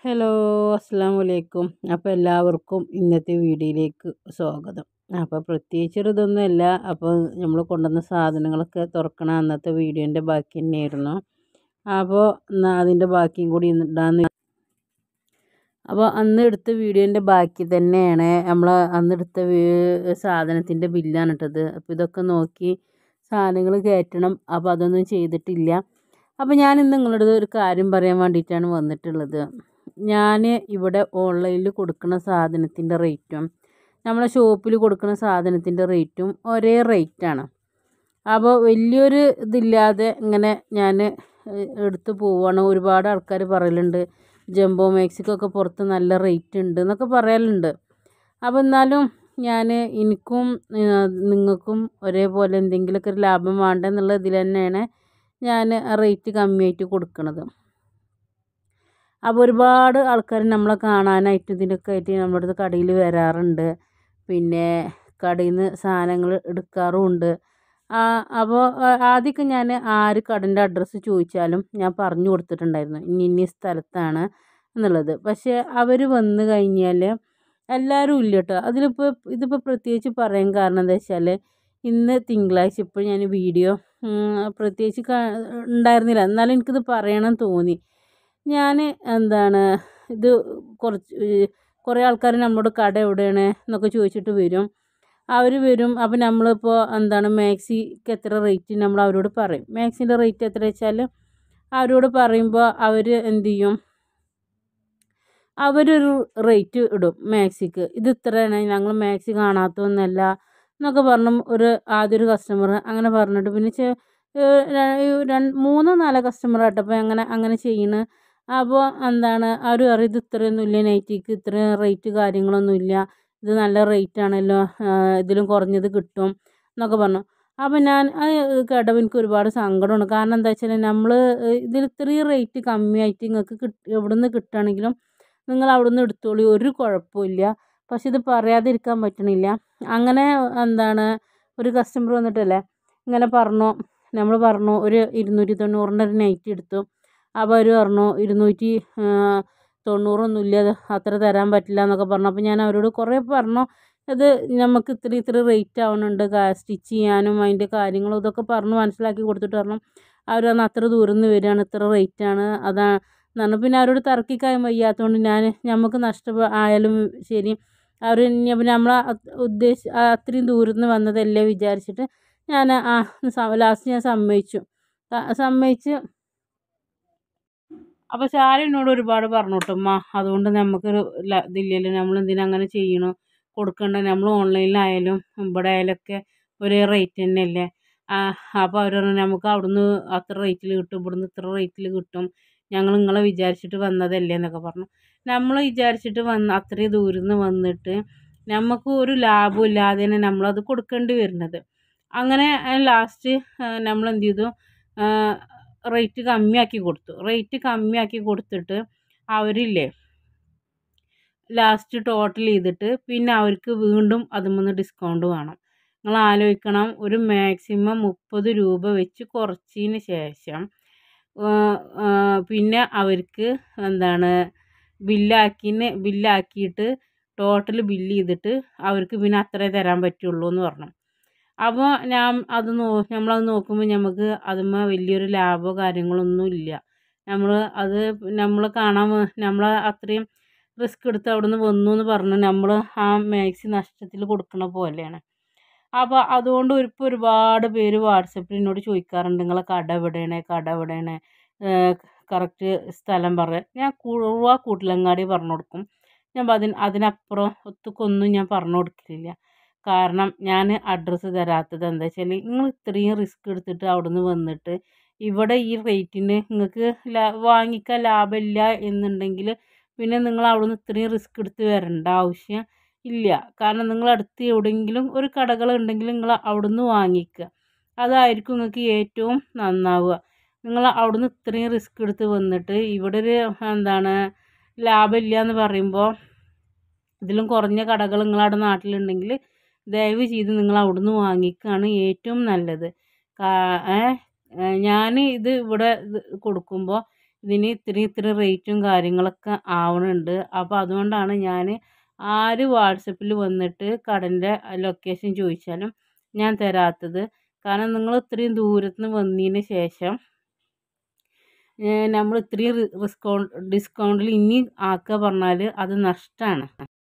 hello അസ്സാം വലൈക്കും അപ്പോൾ എല്ലാവർക്കും ഇന്നത്തെ വീഡിയോയിലേക്ക് സ്വാഗതം അപ്പോൾ പ്രത്യേകിച്ചൊരു ഇതൊന്നുമല്ല അപ്പോൾ നമ്മൾ കൊണ്ടുവന്ന സാധനങ്ങളൊക്കെ തുറക്കണ അന്നത്തെ വീഡിയോൻ്റെ ബാക്കി തന്നെയായിരുന്നു അപ്പോൾ എന്നാൽ അതിൻ്റെ ബാക്കിയും കൂടി ഇന്ന് ഇടാന്ന് അപ്പോൾ അന്ന് എടുത്ത വീഡിയോൻ്റെ ബാക്കി തന്നെയാണ് നമ്മൾ അന്ന് എടുത്ത വീ- സാധനത്തിൻ്റെ ബില്ലാണ് ഇട്ടത് അപ്പോൾ ഇതൊക്കെ നോക്കി സാധനങ്ങൾ കയറ്റണം അപ്പോൾ അതൊന്നും ചെയ്തിട്ടില്ല അപ്പോൾ ഞാൻ ഇന്ന് നിങ്ങളോട് ഒരു കാര്യം പറയാൻ വേണ്ടിയിട്ടാണ് വന്നിട്ടുള്ളത് ഞാൻ ഇവിടെ ഓൺലൈനിൽ കൊടുക്കുന്ന സാധനത്തിൻ്റെ റേറ്റും നമ്മളെ ഷോപ്പിൽ കൊടുക്കുന്ന സാധനത്തിൻ്റെ റേറ്റും ഒരേ റേറ്റാണ് അപ്പോൾ വലിയൊരു ഇതില്ലാതെ ഇങ്ങനെ ഞാൻ എടുത്ത് പോവുകയാണ് ഒരുപാട് ആൾക്കാർ പറയലുണ്ട് ജംബോ മാക്സിക്കൊക്കെ പുറത്ത് നല്ല റേറ്റ് ഉണ്ട് എന്നൊക്കെ പറയലുണ്ട് അപ്പോൾ എന്നാലും ഞാൻ എനിക്കും ആ, നിങ്ങൾക്കും ഒരേപോലെ എന്തെങ്കിലുമൊക്കെ ഒരു ലാഭം വേണ്ട എന്നുള്ള ഇതിൽ തന്നെയാണ് ഞാൻ റേറ്റ് കമ്മിയായിട്ട് കൊടുക്കുന്നത് അപ്പോൾ ഒരുപാട് ആൾക്കാർ നമ്മളെ കാണാനായിട്ട് ഇതിനൊക്കെ ആയിട്ട് നമ്മുടെ അടുത്ത് കടയിൽ വരാറുണ്ട് പിന്നെ കടയിൽ നിന്ന് സാധനങ്ങൾ എടുക്കാറുമുണ്ട് ആ, അപ്പോൾ ആദ്യമൊക്കെ ഞാൻ ആര് കടൻ്റെ അഡ്രസ്സ് ചോദിച്ചാലും ഞാൻ പറഞ്ഞു കൊടുത്തിട്ടുണ്ടായിരുന്നു ഇന്ന ഇന്ന സ്ഥലത്താണ് എന്നുള്ളത് പക്ഷേ അവർ വന്നു കഴിഞ്ഞാൽ എല്ലാവരും ഇല്ല കേട്ടോ അതിലിപ്പോൾ ഇതിപ്പോൾ പ്രത്യേകിച്ച് പറയാൻ കാരണം എന്താ വെച്ചാൽ ഇന്ന് തിങ്കളാഴ്ച ഇപ്പോൾ ഞാൻ വീഡിയോ ഉം, പ്രത്യേകിച്ച് കാ- ഉണ്ടായിരുന്നില്ല എന്നാലും എനിക്കിത് പറയണം തോന്നി ഞാൻ എന്താണ് ഇത് കുറച്ച് ഏ, കുറേ ആൾക്കാർ നമ്മളോട് കട എവിടെയാണ് എന്നൊക്കെ ചോദിച്ചിട്ട് വരും അവർ വരും അപ്പോൾ നമ്മളിപ്പോൾ എന്താണ് മാക്സിക്ക് എത്ര റേറ്റ് നമ്മൾ അവരോട് പറയും മാക്സിൻ്റെ റേറ്റ് എത്ര വെച്ചാൽ അവരോട് പറയുമ്പോൾ അവർ എന്ത് ചെയ്യും അവരൊരു റേറ്റ് ഇടും മാക്സിക്ക് ഇത് ഇത്രയാണ് ഞങ്ങൾ മാക്സി കാണാത്തൊന്നുമല്ല എന്നൊക്കെ പറഞ്ഞു ഒരു ആദ്യ ഒരു കസ്റ്റമർ അങ്ങനെ പറഞ്ഞിട്ട് പിന്നെ ചെ ഏഹ് ര- രണ്ട് മൂന്നോ നാലോ കസ്റ്റമർ ആട്ടപ്പോൾ അങ്ങനെ അങ്ങനെ ചെയ്യണ് അപ്പോൾ എന്താണ് അവർ പറയും ഇത് ഇത്രയൊന്നും ഇല്ല നൈറ്റിക്ക് ഇത്രയും റേറ്റ് കാര്യങ്ങളൊന്നും ഇല്ല ഇത് നല്ല റേറ്റ് ആണല്ലോ ആഹ് ഇതിലും കുറഞ്ഞത് കിട്ടും എന്നൊക്കെ പറഞ്ഞു അപ്പോൾ ഞാൻ അത് കേട്ടപ്പോൾ എനിക്ക് ഒരുപാട് സങ്കടമുണ്ട് കാരണം എന്താ വെച്ചാൽ നമ്മൾ ഇതിൽ ഇത്രയും റേറ്റ് കമ്മിയായിട്ട് നിങ്ങൾക്ക് കിട്ട് എവിടെ നിന്ന് കിട്ടുകയാണെങ്കിലും നിങ്ങൾ അവിടെ നിന്ന് എടുത്തോളൂ ഒരു കുഴപ്പമില്ല പക്ഷെ ഇത് പറയാതിരിക്കാൻ പറ്റണില്ല അങ്ങനെ എന്താണ് ഒരു കസ്റ്റമർ വന്നിട്ടല്ലേ ഇങ്ങനെ പറഞ്ഞു നമ്മൾ പറഞ്ഞു ഒരു ഇരുന്നൂറ്റി തൊണ്ണൂറിൻ്റെ ഒരു നൈറ്റി എടുത്തു അപ്പോൾ അവർ പറഞ്ഞു ഇരുന്നൂറ്റി ആ, തൊണ്ണൂറൊന്നുമില്ല അത് അത്ര തരാൻ പറ്റില്ല എന്നൊക്കെ പറഞ്ഞു അപ്പോൾ ഞാൻ അവരോട് കുറേ പറഞ്ഞു ഇത് നമുക്ക് ഇത്ര ഇത്ര റേറ്റ് ആവുന്നുണ്ട് സ്റ്റിച്ച് ചെയ്യാനും അതിൻ്റെ കാര്യങ്ങളും ഇതൊക്കെ പറഞ്ഞ് മനസ്സിലാക്കി കൊടുത്തിട്ട് പറഞ്ഞു അവർ പറഞ്ഞു അത്ര ദൂരം നിന്ന് വരികയാണ് ഇത്ര റേറ്റാണ് അതാ പറഞ്ഞു പിന്നെ അവരോട് തർക്കിക്കാൻ വയ്യാത്തതുകൊണ്ട് ഞാൻ നമുക്ക് നഷ്ടം ആയാലും ശരി അവർ ഇനി അപ്പം നമ്മൾ ഉദ്ദേശിച്ച അത്രയും ദൂരത്ത് നിന്ന് വന്നതല്ലേ വിചാരിച്ചിട്ട് ഞാൻ ആ ലാസ്റ്റ് ഞാൻ സമ്മതിച്ചു ത- സമ്മതിച്ച് അപ്പോൾ ശാല എന്നോട് ഒരുപാട് പറഞ്ഞു കേട്ടോ ഉമ്മ അതുകൊണ്ട് നമുക്കൊരു ല- ഇതില്ലല്ലോ നമ്മൾ എന്തിനാ അങ്ങനെ ചെയ്യണു കൊടുക്കണ്ട നമ്മൾ ഓൺലൈനിലായാലും ഇവിടെ ആയാലൊക്കെ ഒരേ റേറ്റ് തന്നെയല്ലേ അപ്പോൾ അവർ പറഞ്ഞു നമുക്ക് അവിടുന്ന് അത്ര റേറ്റിൽ കിട്ടും ഇവിടുന്ന് ഇത്ര റേറ്റിൽ കിട്ടും ഞങ്ങൾ നിങ്ങളെ വിചാരിച്ചിട്ട് വന്നതല്ലേ എന്നൊക്കെ പറഞ്ഞു നമ്മൾ വിചാരിച്ചിട്ട് വന്ന് അത്രയും ദൂരം നിന്ന് വന്നിട്ട് നമുക്ക് ഒരു ലാഭം ഇല്ലാതെയാണ് നമ്മളത് കൊടുക്കേണ്ടി വരുന്നത് അങ്ങനെ ലാസ്റ്റ് നമ്മൾ എന്ത് ചെയ്തു റേറ്റ് കമ്മിയാക്കി കൊടുത്തു റേറ്റ് കമ്മിയാക്കി കൊടുത്തിട്ട് അവരില്ലേ ലാസ്റ്റ് ടോട്ടൽ ചെയ്തിട്ട് പിന്നെ അവർക്ക് വീണ്ടും അതിൽ ഡിസ്കൗണ്ട് വേണം നിങ്ങൾ ആലോചിക്കണം ഒരു മാക്സിമം മുപ്പത് രൂപ വെച്ച് കുറച്ചതിന് ശേഷം ആ, ആ, പിന്നെ അവർക്ക് എന്താണ് ബില്ലാക്കിന് ബില്ലാക്കിയിട്ട് ടോട്ടൽ ബില്ല് ചെയ്തിട്ട് അവർക്ക് പിന്നെ അത്രേ തരാൻ പറ്റുള്ളൂ എന്ന് പറഞ്ഞു അപ്പോൾ ഞാൻ അത് നോ നമ്മളത് നോക്കുമ്പോൾ നമുക്ക് അതുമ്മ വലിയൊരു ലാഭമോ കാര്യങ്ങളൊന്നും ഇല്ല നമ്മൾ അത് നമ്മൾ കാണാൻ നമ്മൾ അത്രയും റിസ്ക് എടുത്ത് അവിടെ നിന്ന് വന്നു എന്ന് പറഞ്ഞ് നമ്മൾ ആ മാക്സി നഷ്ടത്തിൽ കൊടുക്കണ പോലെയാണ് അപ്പോൾ അതുകൊണ്ട് ഇപ്പോൾ ഒരുപാട് പേര് വാട്സപ്പിൽ എന്നോട് ചോദിക്കാറുണ്ട് നിങ്ങളെ കട എവിടെയാണ് കട എവിടെയാണ് കറക്റ്റ് സ്ഥലം പറയുക ഞാൻ കുറുവ കൂട്ടിലങ്ങാടി പറഞ്ഞു കൊടുക്കും ഞാൻ അതിന് അതിനപ്പുറം ഒത്തുക്കൊന്നും ഞാൻ പറഞ്ഞു കൊടുക്കില്ല കാരണം ഞാൻ അഡ്രസ്സ് തരാത്തത് എന്താ വെച്ചാൽ നിങ്ങൾ ഇത്രയും റിസ്ക് എടുത്തിട്ട് അവിടുന്ന് വന്നിട്ട് ഇവിടെ ഈ റേറ്റിന് നിങ്ങൾക്ക് ലാ വാങ്ങിക്കാൻ ലാഭമില്ല എന്നുണ്ടെങ്കിൽ പിന്നെ നിങ്ങൾ അവിടുന്ന് ഇത്രയും റിസ്ക് എടുത്ത് വരേണ്ട ആവശ്യം ഇല്ല കാരണം നിങ്ങൾ അടുത്ത് എവിടെയെങ്കിലും ഒരു കടകൾ ഉണ്ടെങ്കിൽ നിങ്ങൾ അവിടുന്ന് വാങ്ങിക്കുക അതായിരിക്കും നിങ്ങൾക്ക് ഏറ്റവും നന്നാവുക നിങ്ങൾ അവിടുന്ന് ഇത്രയും റിസ്ക് എടുത്ത് വന്നിട്ട് ഇവിടെ ഒരു എന്താണ് ലാഭമില്ല എന്ന് പറയുമ്പോൾ ഇതിലും കുറഞ്ഞ കടകൾ നിങ്ങളവിടെ നാട്ടിലുണ്ടെങ്കിൽ ദയവ് ചെയ്ത് നിങ്ങൾ അവിടുന്ന് വാങ്ങിക്കുകയാണ് ഏറ്റവും നല്ലത് ഞാൻ ഇത് ഇവിടെ ഇത് കൊടുക്കുമ്പോൾ ഇതിന് ഇത്രയും ഇത്ര റേറ്റും കാര്യങ്ങളൊക്കെ ആവണുണ്ട് അപ്പോൾ അതുകൊണ്ടാണ് ഞാൻ ആര് വാട്സപ്പിൽ വന്നിട്ട് കടൻ്റെ ലൊക്കേഷൻ ചോദിച്ചാലും ഞാൻ തരാത്തത് കാരണം നിങ്ങൾ ഇത്രയും ദൂരത്ത് നിന്ന് വന്നതിന് ശേഷം നമ്മൾ ഇത്രയും ഡിസ്കൗണ്ട് ഡിസ്കൗണ്ടിൽ ഇനി ആക്കുക പറഞ്ഞാൽ അത് നഷ്ടമാണ്